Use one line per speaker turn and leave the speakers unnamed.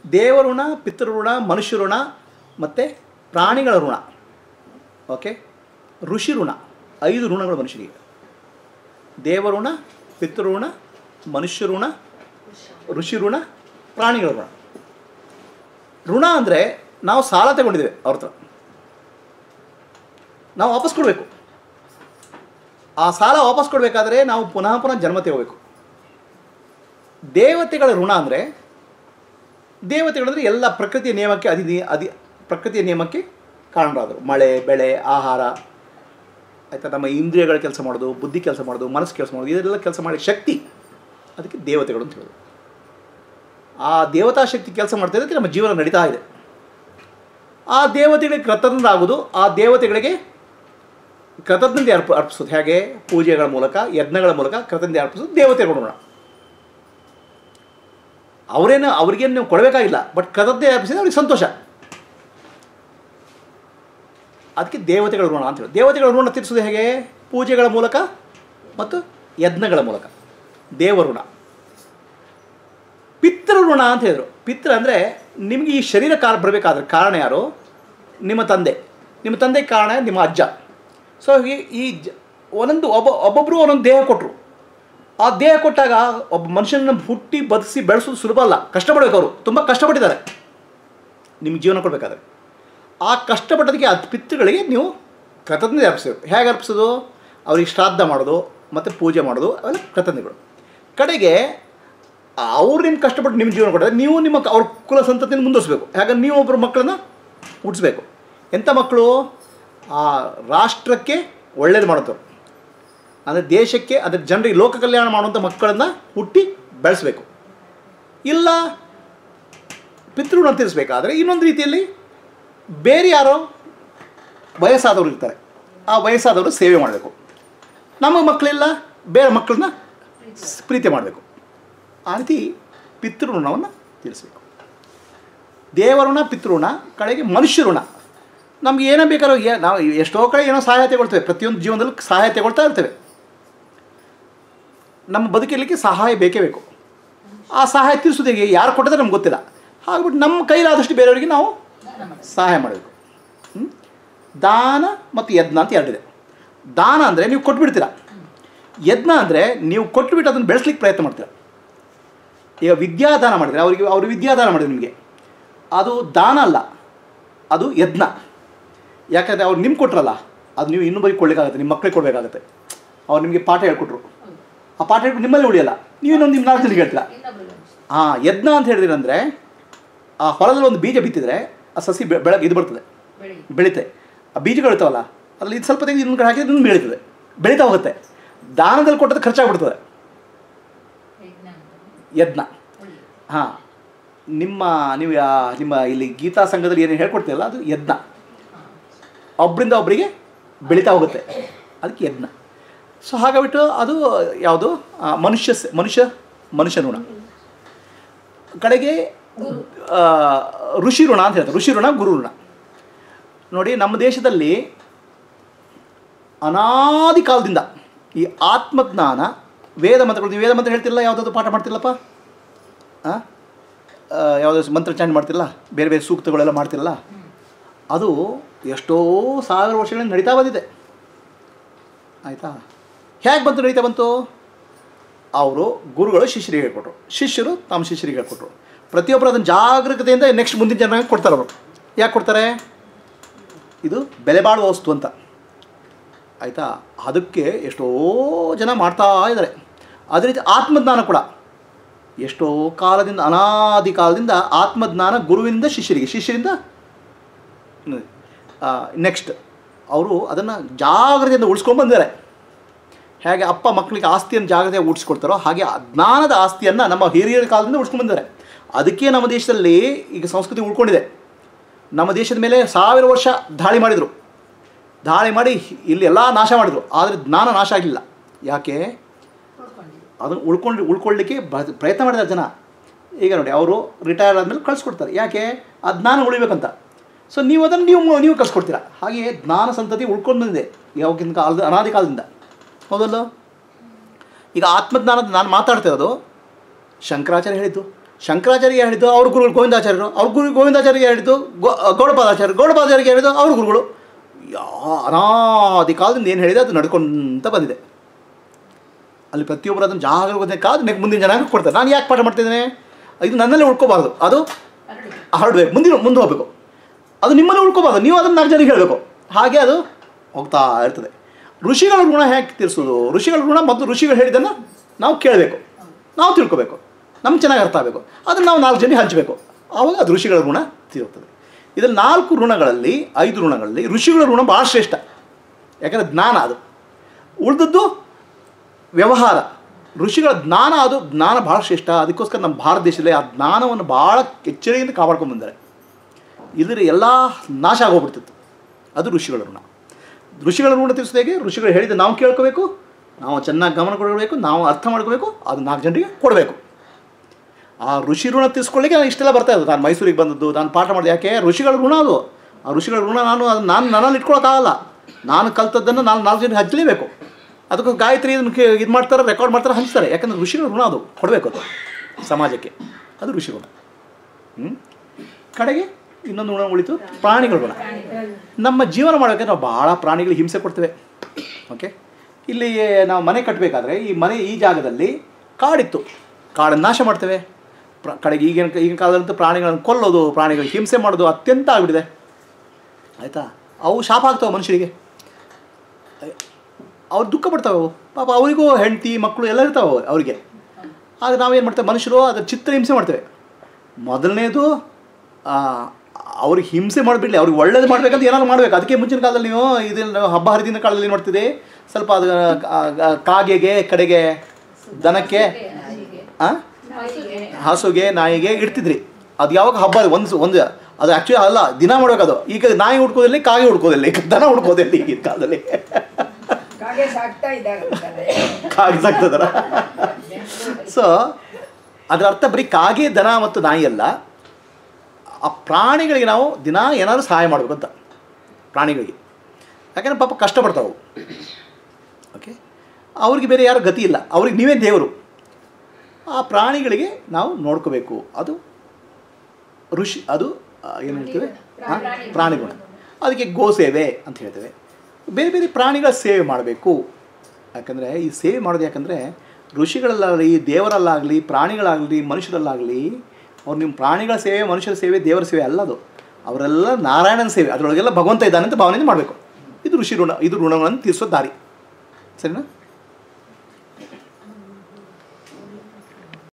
ದೇವಋಣ ಪಿತೃಋಣ ಮನುಷ್ಯ ಋಣ ಮತ್ತು ಪ್ರಾಣಿಗಳ ಋಣ ಓಕೆ ಋಷಿ ಋಣ ಐದು ಋಣಗಳು ಮನುಷ್ಯರಿಗೆ ದೇವಋಣ ಪಿತೃಋಣ ಮನುಷ್ಯ ಋಣ ಋಷಿ ಋಣ ಪ್ರಾಣಿಗಳ ಋಣ ಋಣ ಅಂದರೆ ನಾವು ಸಾಲ ತಗೊಂಡಿದ್ದೇವೆ ಅವ್ರ ಹತ್ರ ನಾವು ವಾಪಸ್ ಕೊಡಬೇಕು ಆ ಸಾಲ ವಾಪಸ್ ಕೊಡಬೇಕಾದ್ರೆ ನಾವು ಪುನಃ ಪುನಃ ಜನ್ಮ ತಗೋಬೇಕು ದೇವತೆಗಳ ಋಣ ಅಂದರೆ ದೇವತೆಗಳಂದರೆ ಎಲ್ಲ ಪ್ರಕೃತಿಯ ನಿಯಮಕ್ಕೆ ಅದಿ ಅದಿ ಪ್ರಕೃತಿಯ ನಿಯಮಕ್ಕೆ ಕಾರಣರಾದರು ಮಳೆ ಬೆಳೆ ಆಹಾರ ಆಯಿತಾ ನಮ್ಮ ಇಂದ್ರಿಯಗಳ ಕೆಲಸ ಮಾಡೋದು ಬುದ್ಧಿ ಕೆಲಸ ಮಾಡೋದು ಮನಸ್ಸು ಕೆಲಸ ಮಾಡೋದು ಇದೆಲ್ಲ ಕೆಲಸ ಮಾಡಿ ಶಕ್ತಿ ಅದಕ್ಕೆ ದೇವತೆಗಳು ಅಂತ ಹೇಳೋದು ಆ ದೇವತಾ ಶಕ್ತಿ ಕೆಲಸ ಮಾಡ್ತಾ ಇದ್ದಕ್ಕೆ ನಮ್ಮ ಜೀವನ ನಡೀತಾ ಇದೆ ಆ ದೇವತೆಗಳಿಗೆ ಕೃತಜ್ಞರಾಗೋದು ಆ ದೇವತೆಗಳಿಗೆ ಕೃತಜ್ಞತೆ ಅರ್ಪ ಅರ್ಪಿಸೋದು ಹೇಗೆ ಪೂಜೆಗಳ ಮೂಲಕ ಯಜ್ಞಗಳ ಮೂಲಕ ಕೃತಜ್ಞತೆ ಅರ್ಪಿಸೋದು ದೇವತೆಗಳು ಋಣ ಅವರೇನು ಅವ್ರಿಗೇನು ನೀವು ಕೊಡಬೇಕಾಗಿಲ್ಲ ಬಟ್ ಕೃತಜ್ಞತೆ ಅರ್ಪಿಸಿದ್ರೆ ಅವ್ರಿಗೆ ಸಂತೋಷ ಅದಕ್ಕೆ ದೇವತೆಗಳ ಋಣ ಅಂತ ಹೇಳಿ ದೇವತೆಗಳ ಋಣ ತೀರಿಸೋದು ಹೇಗೆ ಪೂಜೆಗಳ ಮೂಲಕ ಮತ್ತು ಯಜ್ಞಗಳ ಮೂಲಕ ದೇವಋಣ ಪಿತೃ ಋಣ ಅಂತ ಹೇಳಿದರು ಪಿತೃ ಅಂದರೆ ನಿಮಗೆ ಈ ಶರೀರ ಕಾಲ ಬರಬೇಕಾದ್ರೆ ಕಾರಣ ಯಾರು ನಿಮ್ಮ ತಂದೆ ನಿಮ್ಮ ತಂದೆ ಕಾರಣ ನಿಮ್ಮ ಅಜ್ಜ ಸೊ ಈ ಈ ಜ ಒಂದೊಂದು ಒಬ್ಬ ಒಬ್ಬೊಬ್ಬರು ಒಂದೊಂದು ದೇಹ ಕೊಟ್ಟರು ಆ ದೇಹ ಕೊಟ್ಟಾಗ ಒಬ್ಬ ಮನುಷ್ಯನ ಹುಟ್ಟಿ ಬದುಕಿಸಿ ಬೆಳೆಸೋದು ಸುಲಭ ಅಲ್ಲ ಕಷ್ಟಪಡಬೇಕು ಅವರು ತುಂಬ ಕಷ್ಟಪಟ್ಟಿದ್ದಾರೆ ನಿಮ್ಗೆ ಜೀವನ ಕೊಡಬೇಕಾದ್ರೆ ಆ ಕಷ್ಟಪಟ್ಟದಕ್ಕೆ ಆ ಪಿತೃಗಳಿಗೆ ನೀವು ಕೃತಜ್ಞತೆ ಅರ್ಪಿಸಬೇಕು ಹೇಗೆ ಅರ್ಪಿಸೋದು ಅವ್ರಿಗೆ ಶ್ರಾದ್ದ ಮಾಡೋದು ಮತ್ತು ಪೂಜೆ ಮಾಡೋದು ಅವೆಲ್ಲ ಕೃತಜ್ಞತೆಗಳು ಕಡೆಗೆ ಅವ್ರು ನಿಮ್ಮ ಕಷ್ಟಪಟ್ಟು ನಿಮ್ಮ ಜೀವನ ಕೊಟ್ಟರೆ ನೀವು ನಿಮ್ಮ ಅವ್ರ ಕುಲ ಸಂತತಿನ ಮುಂದುವರಿಸಬೇಕು ಹಾಗಾಗಿ ನೀವು ಒಬ್ಬರು ಮಕ್ಕಳನ್ನ ಹುಟ್ಟಿಸ್ಬೇಕು ಎಂಥ ಮಕ್ಕಳು ಆ ರಾಷ್ಟ್ರಕ್ಕೆ ಒಳ್ಳೇದು ಮಾಡುತ್ತವ್ರು ಅಂದರೆ ದೇಶಕ್ಕೆ ಅದರ ಜನರಿಗೆ ಲೋಕ ಕಲ್ಯಾಣ ಮಾಡುವಂಥ ಮಕ್ಕಳನ್ನು ಹುಟ್ಟಿ ಬೆಳೆಸಬೇಕು ಇಲ್ಲ ಪಿತೃಋಣ ತೀರಿಸಬೇಕಾದ್ರೆ ಇನ್ನೊಂದು ರೀತಿಯಲ್ಲಿ ಬೇರೆ ಯಾರೋ ವಯಸ್ಸಾದವರು ಇರ್ತಾರೆ ಆ ವಯಸ್ಸಾದವರು ಸೇವೆ ಮಾಡಬೇಕು ನಮ್ಮ ಮಕ್ಕಳಿಲ್ಲ ಬೇರೆ ಮಕ್ಕಳನ್ನ ಸ್- ಪ್ರೀತಿ ಮಾಡಬೇಕು ಆ ರೀತಿ ಪಿತೃಋಣವನ್ನು ತೀರಿಸಬೇಕು ದೇವಋಣ ಪಿತೃಋಣ ಕಡೆಗೆ ಮನುಷ್ಯ ಋಣ ನಮ್ಗೆ ಏನೋ ಬೇಕಾದ್ರೂ ಏ ನಾವು ಎಷ್ಟೋ ಕಡೆ ಏನೋ ಸಹಾಯ ತಗೊಳ್ತೇವೆ ಪ್ರತಿಯೊಂದು ಜೀವನದಲ್ಲೂ ಸಹಾಯ ತಗೊಳ್ತಾ ಇರ್ತೇವೆ ನಮ್ಮ ಬದುಕಲಿಕ್ಕೆ ಸಹಾಯ ಬೇಕೇ ಬೇಕು ಆ ಸಹಾಯ ತೀರಿಸೋದು ಹೇಗೆ ಯಾರು ಕೊಟ್ಟಿದ್ರೆ ನಮ್ಗೆ ಗೊತ್ತಿಲ್ಲ ಹಾಗ್ಬಿಟ್ಟು ನಮ್ಮ ಕೈಲಾದಷ್ಟು ಬೇರೆಯವರಿಗೆ ನಾವು ಸಹಾಯ ಮಾಡಬೇಕು ಹ್ಮ್? ದಾನ ಮತ್ತು ಯಜ್ಞ ಅಂತ ಎರಡಿದೆ ದಾನ ಅಂದರೆ ನೀವು ಕೊಟ್ಬಿಡ್ತೀರ ಯಜ್ಞ ಅಂದರೆ ನೀವು ಕೊಟ್ಬಿಟ್ಟು ಅದನ್ನು ಬೆಳೆಸ್ಲಿಕ್ಕೆ ಪ್ರಯತ್ನ ಮಾಡ್ತೀರ ಈಗ ವಿದ್ಯಾದಾನ ಮಾಡಿದರೆ ಅವರಿಗೆ ಅವರು ವಿದ್ಯಾದಾನ ಮಾಡಿದ್ರು ನಿಮಗೆ ಅದು ದಾನ ಅಲ್ಲ ಅದು ಯಜ್ಞ ಯಾಕಂದರೆ ಅವ್ರು ನಿಮ್ಗೆ ಕೊಟ್ರಲ್ಲ ಅದು ನೀವು ಇನ್ನೊಬ್ಬರಿಗೆ ಕೊಡಲಿಕ್ಕಾಗುತ್ತೆ ನಿಮ್ಮ ಮಕ್ಕಳಿಗೆ ಕೊಡಬೇಕಾಗತ್ತೆ ಅವ್ರು ನಿಮಗೆ ಪಾಠ ಹೇಳ್ಕೊಟ್ರು ಆ ಪಾಠ ಹೇಳ್ಬಿಟ್ಟು ನಿಮ್ಮಲ್ಲಿ ಉಳಿಯಲ್ಲ ನೀವು ಇನ್ನೊಂದು ನಿಮ್ಮ ನಾಲ್ಕು ಜನರಿಗೆ ಹೇಳ್ತೀರಾ
ಇನ್ನೊಬ್ರಿಗೆ
ಹಾಂ ಯಜ್ಞ ಅಂತ ಹೇಳಿದ್ರಂದರೆ ಆ ಹೊಲದಲ್ಲಿ ಒಂದು ಬೀಜ ಬಿತ್ತಿದ್ರೆ ಆ ಸಸಿ ಬೆ- ಬೆಳಗ್ಗೆ ಇದು ಬರ್ತದೆ
ಬೆಳಿಗ್ಗೆ
ಬೆಳೀತೆ ಆ ಬೀಜಗಳು ಇರ್ತಾವಲ್ಲ ಅದ್ರಲ್ಲಿ ಇದು ಸ್ವಲ್ಪ ತೆಗೆದು ಇನ್ನೊಂದು ಕಡೆ ಹಾಕಿದ್ರೆ ಇನ್ನೊಂದು ಬೆಳೀತದೆ ಬೆಳೀತಾ ಹೋಗುತ್ತೆ ದಾನದಲ್ಲಿ ಕೊಟ್ಟದ್ದು ಖರ್ಚಾಗ್ಬಿಡ್ತದೆ
ಯಜ್ಞ ಅಂತ
ಯಜ್ಞ
ಉಳಿ
ಹಾಂ ನಿಮ್ಮ ನೀವು ಯಾ- ನಿಮ್ಮ ಇಲ್ಲಿ ಗೀತಾ ಸಂಘದಲ್ಲಿ ಏನೇನು ಹೇಳ್ಕೊಡ್ತೀರಲ್ಲ ಅದು ಯಜ್ಞ ಒಬ್ಬರಿಂದ ಒಬ್ಬರಿಗೆ ಬೆಳೀತಾ ಹೋಗುತ್ತೆ ಅದಕ್ಕೆ ಯಜ್ಞ ಸೊ ಹಾಗಾಗ್ಬಿಟ್ಟು ಅದು ಯಾವುದು ಆ, ಮನುಷ್ಯ ಸ- ಮನುಷ್ಯ ಮನುಷ್ಯ ಋಣ ಕಡೆಗೆ ಆ, ಋಷಿ ಋಣ ಅಂತ ಹೇಳ್ತಾರೆ ಋಷಿ ಋಣ ಗುರು ಋಣ ನೋಡಿ ನಮ್ಮ ದೇಶದಲ್ಲಿ ಅನಾದಿ ಕಾಲದಿಂದ ಈ ಆತ್ಮಜ್ಞಾನ ವೇದ ಮಂತ್ರಗಳು ನೀವು ವೇದ ಮಂತ್ರ ಹೇಳ್ತಿರಲ್ಲ ಯಾವುದಾದ್ರು ಪಾಠ ಮಾಡ್ತಿಲ್ಲಪ್ಪ ಹಾಂ ಯಾವುದಾದ್ರು ಮಂತ್ರ ಚಾಂಟ್ ಮಾಡ್ತಿರಲ್ಲ ಬೇರೆ ಬೇರೆ ಸೂಕ್ತಗಳೆಲ್ಲ ಮಾಡ್ತಿರಲ್ಲ ಅದು ಎಷ್ಟೋ ಸಾವಿರ ವರ್ಷಗಳಿಂದ ನಡೀತಾ ಬಂದಿದೆ ಆಯಿತಾ ಹೇಗೆ ಬಂತು ನಡೀತಾ ಬಂತು ಅವರು ಗುರುಗಳು ಶಿಷ್ಯರಿಗೆ ಹೇಳ್ಕೊಟ್ರು ಶಿಷ್ಯರು ತಮ್ಮ ಶಿಷ್ಯರಿಗೆ ಹೇಳ್ಕೊಟ್ರು ಪ್ರತಿಯೊಬ್ಬರು ಅದನ್ನು ಜಾಗರೂಕತೆಯಿಂದ ನೆಕ್ಸ್ಟ್ ಮುಂದಿನ ಜನರಿಗೆ ಕೊಡ್ತಾರೆ ಅವರು ಯಾಕೆ ಕೊಡ್ತಾರೆ ಇದು ಬೆಲೆ ಬಾಳುವ ವಸ್ತು ಅಂತ ಆಯಿತಾ ಅದಕ್ಕೆ ಎಷ್ಟೋ ಜನ ಮಾಡ್ತಾ ಇದ್ದಾರೆ ಅದೇ ರೀತಿ ಆತ್ಮಜ್ಞಾನ ಕೂಡ ಎಷ್ಟೋ ಕಾಲದಿಂದ ಅನಾದಿ ಕಾಲದಿಂದ ಆತ್ಮಜ್ಞಾನ ಗುರುವಿಂದ ಶಿಷ್ಯರಿಗೆ ಶಿಷ್ಯರಿಂದ ನೆಕ್ಸ್ಟ್ ಅವರು ಅದನ್ನು ಜಾಗ್ರತೆಯಿಂದ ಉಳಿಸ್ಕೊಂಡು ಬಂದಿದ್ದಾರೆ ಹೇಗೆ ಅಪ್ಪ ಮಕ್ಕಳಿಗೆ ಆಸ್ತಿಯನ್ನು ಜಾಗ್ರತೆ ಉಳಿಸ್ಕೊಡ್ತಾರೋ ಹಾಗೆ ಆ ಜ್ಞಾನದ ಆಸ್ತಿಯನ್ನು ನಮ್ಮ ಹಿರಿಯರ ಕಾಲದಿಂದ ಉಳಿಸ್ಕೊಂಡು ಬಂದಿದ್ದಾರೆ ಅದಕ್ಕೆ ನಮ್ಮ ದೇಶದಲ್ಲಿ ಈಗ ಸಂಸ್ಕೃತಿ ಉಳ್ಕೊಂಡಿದೆ ನಮ್ಮ ದೇಶದ ಮೇಲೆ ಸಾವಿರ ವರ್ಷ ದಾಳಿ ಮಾಡಿದರು ದಾಳಿ ಮಾಡಿ ಇಲ್ಲಿ ಎಲ್ಲ ನಾಶ ಮಾಡಿದರು ಆದರೆ ಜ್ಞಾನ ನಾಶ ಆಗಲಿಲ್ಲ ಯಾಕೆ
ಉಳ್ಕೊಂಡಿದ್ದು
ಅದನ್ನು ಉಳ್ಕೊಂಡು ಉಳ್ಕೊಳ್ಳಿಕ್ಕೆ ಬ- ಪ್ರಯತ್ನ ಮಾಡಿದ್ದಾರೆ ಜನ ಈಗ ನೋಡಿ ಅವರು ರಿಟೈರ್ ಆದಮೇಲೆ ಕಳಿಸ್ಕೊಡ್ತಾರೆ ಯಾಕೆ ಆ ಜ್ಞಾನ ಉಳಿಬೇಕಂತ ಸೊ ನೀವು ಅದನ್ನು ನೀವು ನೀವು ಕಳಿಸ್ಕೊಡ್ತೀರಾ ಹಾಗೆಯೇ ಜ್ಞಾನ ಸಂತತಿ ಉಳ್ಕೊಂಡು ಬಂದಿದೆ ಯಾವಾಗಿನ ಕಾಲದ ಅನಾದಿ ಕಾಲದಿಂದ ಹೌದಲ್ಲ ಈಗ ಆತ್ಮಜ್ಞಾನದ ನಾನು ಮಾತಾಡ್ತಾ ಇರೋದು ಶಂಕರಾಚಾರ್ಯ ಹೇಳಿದ್ದು ಶಂಕರಾಚಾರ್ಯ ಹೇಳಿದ್ದು ಅವ್ರ ಗುರುಗಳು ಗೋವಿಂದಾಚಾರ್ಯರು ಅವ್ರ ಗುರು ಗೋವಿಂದಾಚಾರ್ಯ ಹೇಳಿದ್ದು ಗೋ ಗೌಡಪಾದಾಚಾರ್ಯ ಗೌಡಪಾದಾಚಾರ್ಯ ಹೇಳಿದ್ದು ಅವ್ರ ಗುರುಗಳು ಯಾ ಅನಾದಿ ಕಾಲದಿಂದ ಏನು ಹೇಳಿದೆ ಅದು ನಡ್ಕೊಂತ ಬಂದಿದೆ ಅಲ್ಲಿ ಪ್ರತಿಯೊಬ್ಬರು ಅದನ್ನು ಜಾಗರೂಕತೆ ಕಾದು ನೆಕ್ ಮುಂದಿನ ಜನಾಂಗ ಕೊಡ್ತಾರೆ ನಾನು ಯಾಕೆ ಪಾಠ ಮಾಡ್ತಿದ್ದೇನೆ ಇದು ನನ್ನಲ್ಲೇ ಉಳ್ಕೋಬಾರ್ದು ಅದು
ಹರಡಿ
ಹರಡ್ಬೇಕು ಮುಂದಿನ ಮುಂದೆ ಹೋಗಬೇಕು ಅದು ನಿಮ್ಮಲ್ಲಿ ಉಳ್ಕೋಬಾರ್ದು ನೀವು ಅದನ್ನು ನಾಲ್ಕು ಜನರಿಗೆ ಹೇಳಬೇಕು ಹಾಗೆ ಅದು ಹೋಗ್ತಾ ಇರ್ತದೆ ಋಷಿಗಳ ಋಣ ಹೇಗೆ ತೀರಿಸೋದು ಋಷಿಗಳ ಋಣ ಮತ್ತು ಋಷಿಗಳು ಹೇಳಿದ್ದನ್ನು ನಾವು ಕೇಳಬೇಕು ನಾವು ತಿಳ್ಕೊಬೇಕು ನಮ್ಗೆ ಚೆನ್ನಾಗಿ ಅರ್ಥ ಆಗಬೇಕು ಅದನ್ನು ನಾವು ನಾಲ್ಕು ಜನರಿಗೆ ಹಂಚಬೇಕು ಆವಾಗ ಅದು ಋಷಿಗಳ ಋಣ ತೀರುತ್ತದೆ ಇದರಲ್ಲಿ ನಾಲ್ಕು ಋಣಗಳಲ್ಲಿ ಐದು ಋಣಗಳಲ್ಲಿ ಋಷಿಗಳ ಋಣ ಭಾಳ ಶ್ರೇಷ್ಠ ಯಾಕಂದರೆ ಜ್ಞಾನ ಅದು ಉಳಿದದ್ದು ವ್ಯವಹಾರ ಋಷಿಗಳ ಜ್ಞಾನ ಅದು ಜ್ಞಾನ ಭಾಳ ಶ್ರೇಷ್ಠ ಅದಕ್ಕೋಸ್ಕರ ನಮ್ಮ ಭಾರತ ದೇಶದಲ್ಲಿ ಆ ಜ್ಞಾನವನ್ನು ಭಾಳ ಎಚ್ಚರಿಕೆಯಿಂದ ಕಾಪಾಡ್ಕೊಂಡು ಬಂದ್ದಾರೆ ಇಲ್ಲದ್ರೆ ಎಲ್ಲ ನಾಶ ಆಗೋಗ್ಬಿಡ್ತಿತ್ತು ಅದು ಋಷಿಗಳ ಋಣ ಋಷಿಗಳ ಋಣ ತಿಳಿಸೋದು ಹೇಗೆ ಋಷಿಗಳು ಹೇಳಿದ ನಾವು ಕೇಳ್ಕೋಬೇಕು ನಾವು ಚೆನ್ನಾಗಿ ಗಮನ ಕೊಡಬೇಕು ನಾವು ಅರ್ಥ ಮಾಡ್ಕೋಬೇಕು ಅದು ನಾಲ್ಕು ಜನರಿಗೆ ಕೊಡಬೇಕು ಆ ಋಷಿ ಋಣ ತೀರಿಸ್ಕೊಳ್ಳಿಕ್ಕೆ ನಾನು ಇಷ್ಟೆಲ್ಲ ಬರ್ತಾ ಇದ್ದು ನಾನು ಮೈಸೂರಿಗೆ ಬಂದದ್ದು ನಾನು ಪಾಠ ಮಾಡಿದೆ ಯಾಕೆ ಋಷಿಗಳ ಋಣ ಅದು ಆ ಋಷಿಗಳ ಋಣ ನಾನು ಅದು ನಾನು ನನ್ನಲ್ಲಿ ಇಟ್ಕೊಳಕ್ಕಾಗಲ್ಲ ನಾನು ಕಲ್ತದ್ದನ್ನು ನಾನು ನಾಲ್ಕು ಜನರಿಗೆ ಹಚ್ಚಲೇಬೇಕು ಅದಕ್ಕೆ ಗಾಯತ್ರಿ ಇದನ್ನು ಇದು ಮಾಡ್ತಾರೆ ರೆಕಾರ್ಡ್ ಮಾಡ್ತಾರೆ ಹಂಚ್ತಾರೆ ಯಾಕಂದ್ರೆ ಋಷಿಗಳ ಋಣ ಅದು ಕೊಡಬೇಕು ಅದು ಸಮಾಜಕ್ಕೆ ಅದು ಋಷಿ ಋಣ ಹ್ಮ್? ಕಡೆಗೆ ಇನ್ನೊಂದು ಋಣ ಉಳಿತು ಪ್ರಾಣಿಗಳ ಋಣ ನಮ್ಮ ಜೀವನ ಮಾಡಬೇಕಾದ್ರೆ ನಾವು ಭಾಳ ಪ್ರಾಣಿಗಳಿಗೆ ಹಿಂಸೆ ಕೊಡ್ತೇವೆ ಓಕೆ ಇಲ್ಲಿ ನಾವು ಮನೆ ಕಟ್ಟಬೇಕಾದ್ರೆ ಈ ಮನೆ ಈ ಜಾಗದಲ್ಲಿ ಕಾಡಿತ್ತು ಕಾಡನ್ನು ನಾಶ ಮಾಡ್ತೇವೆ ಪ್ರ ಕಡೆಗೆ ಈಗಿನ ಈಗಿನ ಕಾಲದಂತೂ ಪ್ರಾಣಿಗಳನ್ನು ಕೊಲ್ಲೋದು ಪ್ರಾಣಿಗಳಿಗೆ ಹಿಂಸೆ ಮಾಡೋದು ಅತ್ಯಂತ ಆಗಿಬಿಟ್ಟಿದೆ ಆಯಿತಾ ಅವು ಶಾಪ ಆಗ್ತಾವೆ ಮನುಷ್ಯರಿಗೆ ಅವ್ರು ದುಃಖ ಪಡ್ತಾವೆ ಅವು ಪಾಪ ಅವರಿಗೂ ಹೆಂಡತಿ ಮಕ್ಕಳು ಎಲ್ಲ ಇರ್ತಾವೆ ಅವು- ಅವರಿಗೆ ಆಗ ನಾವೇನು ಮಾಡ್ತೇವೆ ಮನುಷ್ಯರು ಅದರ ಚಿತ್ರ ಹಿಂಸೆ ಮಾಡ್ತೇವೆ ಮೊದಲನೇದು ಆ, ಅವ್ರಿಗೆ ಹಿಂಸೆ ಮಾಡಿಬಿಡಲಿ ಅವ್ರಿಗೆ ಒಳ್ಳೇದು ಮಾಡ್ಬೇಕಂತ ಏನಾದ್ರು ಮಾಡಬೇಕು ಅದಕ್ಕೆ ಮುಂಚಿನ ಕಾಲದಲ್ಲಿ ನೀವು ಇದನ್ನು ಹಬ್ಬ ಹರಿದಿನ ಕಾಲದಲ್ಲಿ ಏನು ಮಾಡ್ತಿದ್ದೆ ಸ್ವಲ್ಪ ಅದು ಆ, ಆ, ಕಾಗೆಗೆ ಕಡೆಗೆ ದನಕ್ಕೆ
ನಾಯಿಗೆ
ಆ?
ನಾಯಿಗೆ
ಹಸುಗೆ ನಾಯಿಗೆ ಇಡ್ತಿದ್ರಿ ಅದು ಯಾವಾಗ ಹಬ್ಬ ಒಂದು ಒಂದು ಅದು ಆ್ಯಕ್ಚುಲಿ ಅಲ್ಲ ದಿನ ಮಾಡ್ಬೇಕದು ಈಗ ನಾಯಿ ಹುಡ್ಕೋದಿಲ್ಲ ಕಾಗೆ ಹುಡ್ಕೋದಿಲ್ಲ ಈಗ ದನ ಹುಡ್ಕೋದಿಲ್ಲ ಈಗಿನ ಕಾಲದಲ್ಲಿ
ಕಾಗೆ ಸಾಕ್ತಾ ಇದ್ದಾರೆ
ಕಾಗೆ ಸಾಕ್ತದರ ಸೊ ಅದರ ಅರ್ಥ ಬರೀ ಕಾಗೆ ದನ ಮತ್ತು ನಾಯಿ ಅಲ್ಲ ಆ ಪ್ರಾಣಿಗಳಿಗೆ ನಾವು ದಿನ ಏನಾದರೂ ಸಹಾಯ ಮಾಡಬೇಕು ಅಂತ ಪ್ರಾಣಿಗಳಿಗೆ ಯಾಕಂದ್ರೆ ಪಾಪ ಕಷ್ಟಪಡ್ತಾವೆ ಓಕೆ ಅವ್ರಿಗೆ ಬೇರೆ ಯಾರು ಗತಿ ಇಲ್ಲ ಅವ್ರಿಗೆ ನೀವೇ ದೇವರು ಆ ಪ್ರಾಣಿಗಳಿಗೆ ನಾವು ನೋಡ್ಕೋಬೇಕು ಅದು ಋಷಿ ಅದು ಆ, ಏನು ಹೇಳ್ತೇವೆ ಆ, ಪ್ರಾಣಿಗುಣ ಅದಕ್ಕೆ ಗೋ ಸೇವೆ ಅಂತ ಹೇಳ್ತೇವೆ ಬೇರೆ ಬೇರೆ ಪ್ರಾಣಿಗಳ ಸೇವೆ ಮಾಡಬೇಕು ಯಾಕಂದರೆ ಈ ಸೇವೆ ಮಾಡೋದು ಯಾಕಂದರೆ ಋಷಿಗಳಲ್ಲಾಗಲಿ ದೇವರಲ್ಲಾಗಲಿ ಪ್ರಾಣಿಗಳಾಗಲಿ ಮನುಷ್ಯರಲ್ಲಾಗಲಿ ಅವ್ರು ನಿಮ್ಮ ಪ್ರಾಣಿಗಳ ಸೇವೆ ಮನುಷ್ಯರ ಸೇವೆ ದೇವರ ಸೇವೆ ಅಲ್ಲ ಅದು ಅವರೆಲ್ಲ ನಾರಾಯಣನ ಸೇವೆ ಅದರೊಳಗೆಲ್ಲ ಭಗವಂತ ಇದ್ದಾನೆ ಅಂತ ಭಾವನೆಯಿಂದ ಮಾಡಬೇಕು ಇದು ಋಷಿ ಋಣ ಇದು ಋಣಗಳನ್ನು ತೀರಿಸೋ ದಾರಿ ಸರಿನಾ